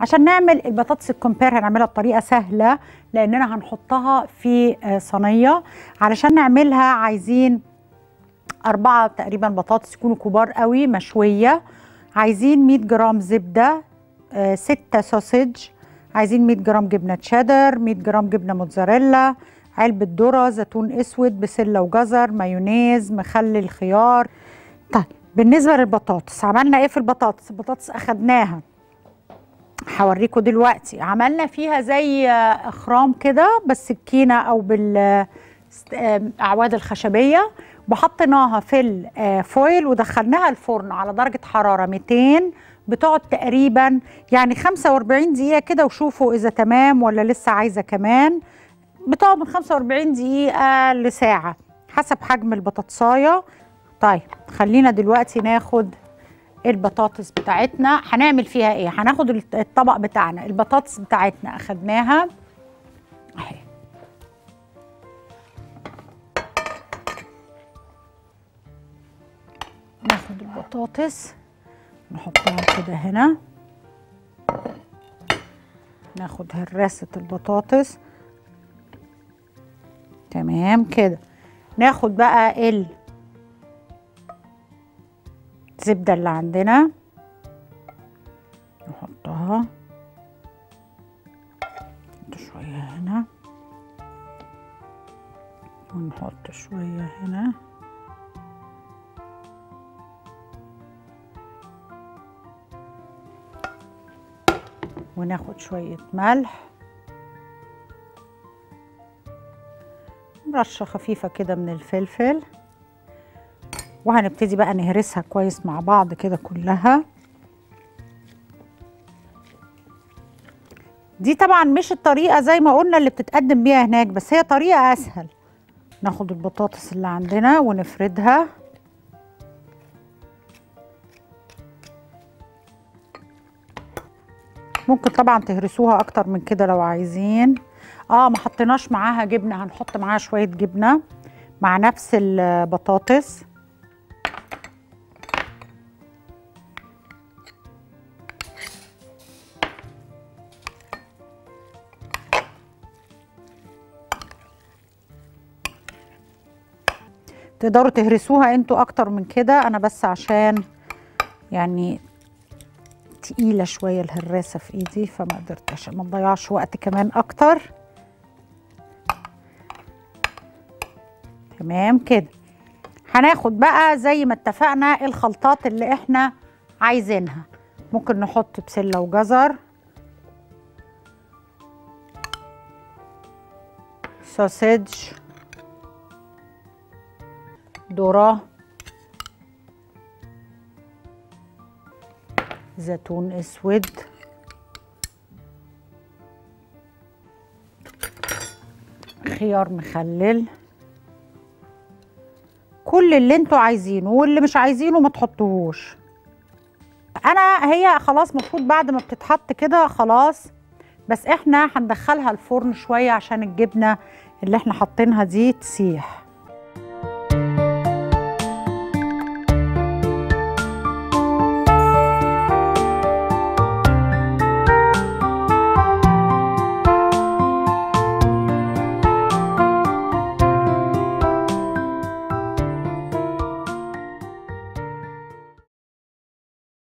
عشان نعمل البطاطس الكومبير هنعملها بطريقه سهله لاننا هنحطها في آه، صينيه علشان نعملها عايزين أربعة تقريبا بطاطس يكونوا كبار قوي مشوية عايزين 100 جرام زبدة آه، ستة سوسج عايزين 100 جرام جبنة تشيدر 100 جرام جبنة موتزاريلا علبة ذرة زيتون اسود بسلة وجزر مايونيز مخلل خيار طيب بالنسبة للبطاطس عملنا ايه في البطاطس البطاطس اخدناها هوريكم دلوقتي عملنا فيها زي آه، اخرام كده بالسكينة او بال ست- آم، اعواد الخشبيه وحطيناها في الفويل ودخلناها الفرن على درجه حراره 200 بتقعد تقريبا يعني 45 دقيقه كده وشوفوا اذا تمام ولا لسه عايزه كمان بتقعد من 45 دقيقه لساعه حسب حجم البطاطسايه طيب خلينا دلوقتي ناخد البطاطس بتاعتنا هنعمل فيها ايه هناخد الط- الطبق بتاعنا البطاطس بتاعتنا اخدناها اهي ناخد البطاطس نحطها كده هنا ناخد هراسة البطاطس تمام كده ناخد بقى الزبدة اللي عندنا نحطها نحط شوية هنا ونحط شوية هنا وناخد شوية ملح رشة خفيفة كده من الفلفل وهنبتدي بقى نهرسها كويس مع بعض كده كلها دي طبعا مش الطريقة زي ما قلنا اللي بتتقدم بيها هناك بس هي طريقة أسهل ناخد البطاطس اللي عندنا ونفردها ممكن طبعا تهرسوها اكتر من كده لو عايزين اه ما حطيناش معاها جبنه هنحط معاها شويه جبنه مع نفس البطاطس تقدروا تهرسوها انتوا اكتر من كده انا بس عشان يعني تقيلة شوية الهراسة في ايدي فما قدرتش ما نضيعش وقت كمان اكتر تمام كده هناخد بقى زي ما اتفقنا الخلطات اللي احنا عايزينها ممكن نحط بسلة وجزر سوسيج ذرة زيتون اسود خيار مخلل كل اللي انتوا عايزينه واللي مش عايزينه ما تحطوهوش انا هي خلاص المفروض بعد ما بتتحط كده خلاص بس احنا هندخلها الفرن شويه عشان الجبنه اللي احنا حاطينها دي تسيح